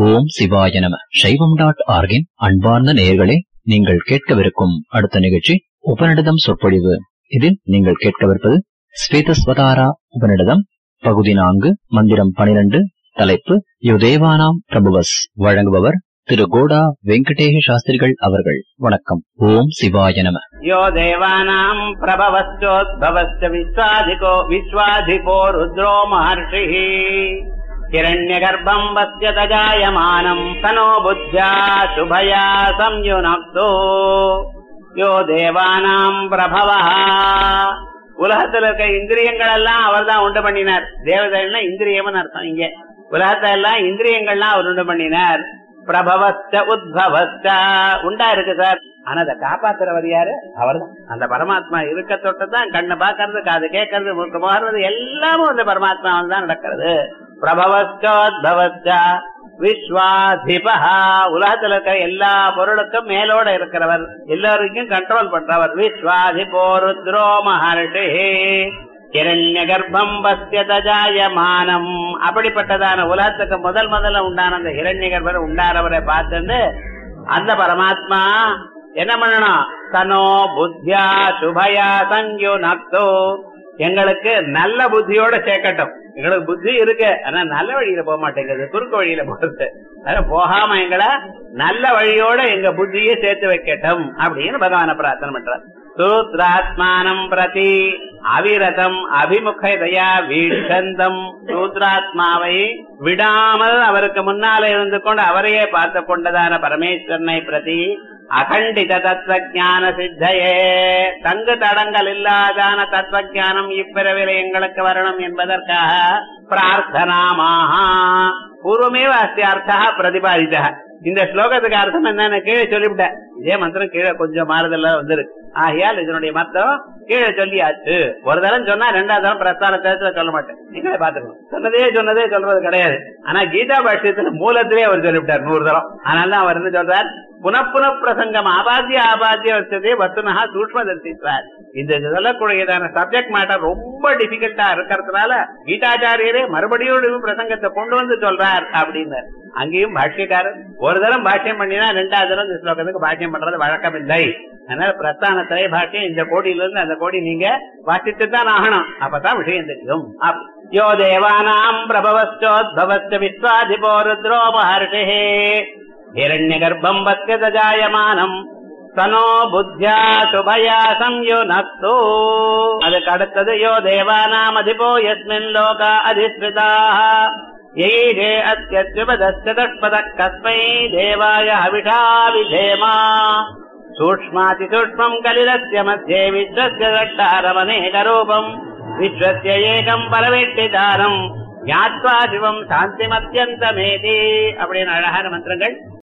ஓம் சிவாய நம சைவம் டாட் ஆர்கின் அன்பார்ந்த நேயர்களே நீங்கள் கேட்கவிருக்கும் அடுத்த நிகழ்ச்சி உபநிடதம் சொற்பொழிவு இதில் நீங்கள் கேட்கவிருப்பது ஸ்வேதஸ்வதாரா உபநிடதம் பகுதி நான்கு மந்திரம் பனிரெண்டு தலைப்பு யுதேவானாம் பிரபுவஸ் வழங்குபவர் திரு கோடா வெங்கடேஷ சாஸ்திரிகள் அவர்கள் வணக்கம் ஓம் சிவாய நம यो देवानाम् प्रभवश्चोद्भवश्च विश्वाधिको विश्वाधिपो रुद्रो महर्षिः हिरण्यगर्भम् वस्य तजायमानम् तनो बुद्ध्या शुभया संयुनक्तो யோ தேவானாம் பிரபவா உலகத்துல இருக்க இந்திரியங்கள் எல்லாம் அவர் தான் உண்டு பண்ணினார் தேவதைன்னா இந்திரியம்னு அர்த்தம் இங்க உலகத்தை எல்லாம் இந்திரியங்கள்லாம் அவர் உண்டு பண்ணினார் பிரபவஸ்ட உத்பவஸ்ட உண்டா இருக்கு சார் ஆனா அதை காப்பாத்துறவர் யாரு அவர்தான் அந்த பரமாத்மா இருக்க தொட்டுதான் கண்ணை பாக்குறது காது கேட்கறது மூக்கு மாறுறது எல்லாமும் அந்த பரமாத்மாவில் தான் நடக்கிறது பிரபவஸ்டோத்பவஸ்ட விஸ்வாதிபா உலகத்துல இருக்கிற எல்லா பொருளுக்கும் மேலோட இருக்கிறவர் எல்லாருக்கும் கண்ட்ரோல் பண்றவர் விஸ்வாதிபோ ருத்ரோ மகர்ஷி இரண்ய கர்ப்பம் பஸ்யதஜாயமானம் அப்படிப்பட்டதான உலகத்துக்கு முதல் முதல்ல உண்டான அந்த இரண்ய கர்ப்பர் உண்டானவரை பார்த்துட்டு அந்த பரமாத்மா என்ன பண்ணணும் தனோ புத்தியா சுபயா சங்கியோ நக்தோ எங்களுக்கு நல்ல புத்தியோட சேர்க்கட்டும் எங்களுக்கு புத்தி இருக்கு ஆனா நல்ல வழியில போக மாட்டேங்குது குறுக்கு வழியில போறது அதனால போகாம எங்களை நல்ல வழியோட எங்க புத்தியை சேர்த்து வைக்கட்டும் அப்படின்னு பகவான பிரார்த்தனை பண்றார் சூத்ராத்மானம் பிரதி அவிரதம் அபிமுகதையா வீட்சந்தம் சூத்ராத்மாவை விடாமல் அவருக்கு முன்னால இருந்து கொண்டு அவரையே பார்த்து கொண்டதான பரமேஸ்வரனை பிரதி அகண்டித தத்துவ ஜான சித்தையே தங்கு தடங்கள் இல்லாதான தத்துவ ஜானம் இப்பிறவில எங்களுக்கு வரணும் என்பதற்காக பிரார்த்தனாமாக பூர்வமேவ அஸ்தி அர்த்தா பிரதிபாதித்த இந்த ஸ்லோகத்துக்கு அர்த்தம் என்னன்னு கீழே சொல்லிவிட்டேன் இதே மந்திரம் கீழே கொஞ்சம் மாறுதல்ல வந்துருக்கு ஆகையால் இதனுடைய மத்தம் கீழே சொல்லியாச்சு ஒரு தரம் சொன்னா ரெண்டாவது தரம் பிரஸ்தான தேர்தல சொல்ல மாட்டேன் நீங்களே பாத்துக்கணும் சொன்னதே சொன்னதே சொல்றது கிடையாது ஆனா கீதா பாஷ்யத்துல மூலத்திலே அவர் சொல்லிவிட்டார் நூறு தரம் அதனால அவர் என்ன சொல்றார் புனப்புன பிரசங்கம் ஆபாத்திய ஆபாத்திய வச்சதே வத்துனஹா சூக்ம தரிசித்தார் இந்த சொல்லக்கூடியதான சப்ஜெக்ட் மேட்டர் ரொம்ப டிபிகல்ட்டா இருக்கிறதுனால கீதாச்சாரியரே மறுபடியும் பிரசங்கத்தை கொண்டு வந்து சொல்றார் அப்படின்னு அங்கேயும் பாஷ்யக்காரர் ஒரு தரம் பாஷ்யம் பண்ணினா ரெண்டாவது தரம் இந்த ஸ்லோகத்துக்கு பாஷ்யம் பண்றது வழக்கம் இல்லை அதனால பிரஸ்தான திரை பாஷ்யம் இந்த கோடியில இருந்து அந்த கோடி நீங்க வாசித்து தான் ஆகணும் அப்பதான் விஷயம் தெரியும் யோ தேவானாம் பிரபவஸ்டோத்பவஸ்ட விஸ்வாதிபோ ருத்ரோ மகர்ஷே हिरण्यगर्भम् वत्यजायमानम् तनो புத்தியா சுபயா சம்யுனக்து அதுக்கு அடுத்தது யோ தேவானாமதிபோ யஸ்மின் லோக அதிஸ்ருதாக யைஷே அத்தியுபதஸ்தபத கஸ்மை தேவாய ஹவிஷா விதேமா சூக்ஷ்மாதி சூக்ஷ்மம் கலிலஸ்ய மத்தியே விஸ்வஸ்ய தட்டாரமநேகரூபம் விஸ்வஸ்ய ஏகம் பரவேட்டிதாரம் ஞாத்வா சிவம் சாந்திமத்தியந்தமேதி அப்படின்னு அழகான மந்திரங்கள்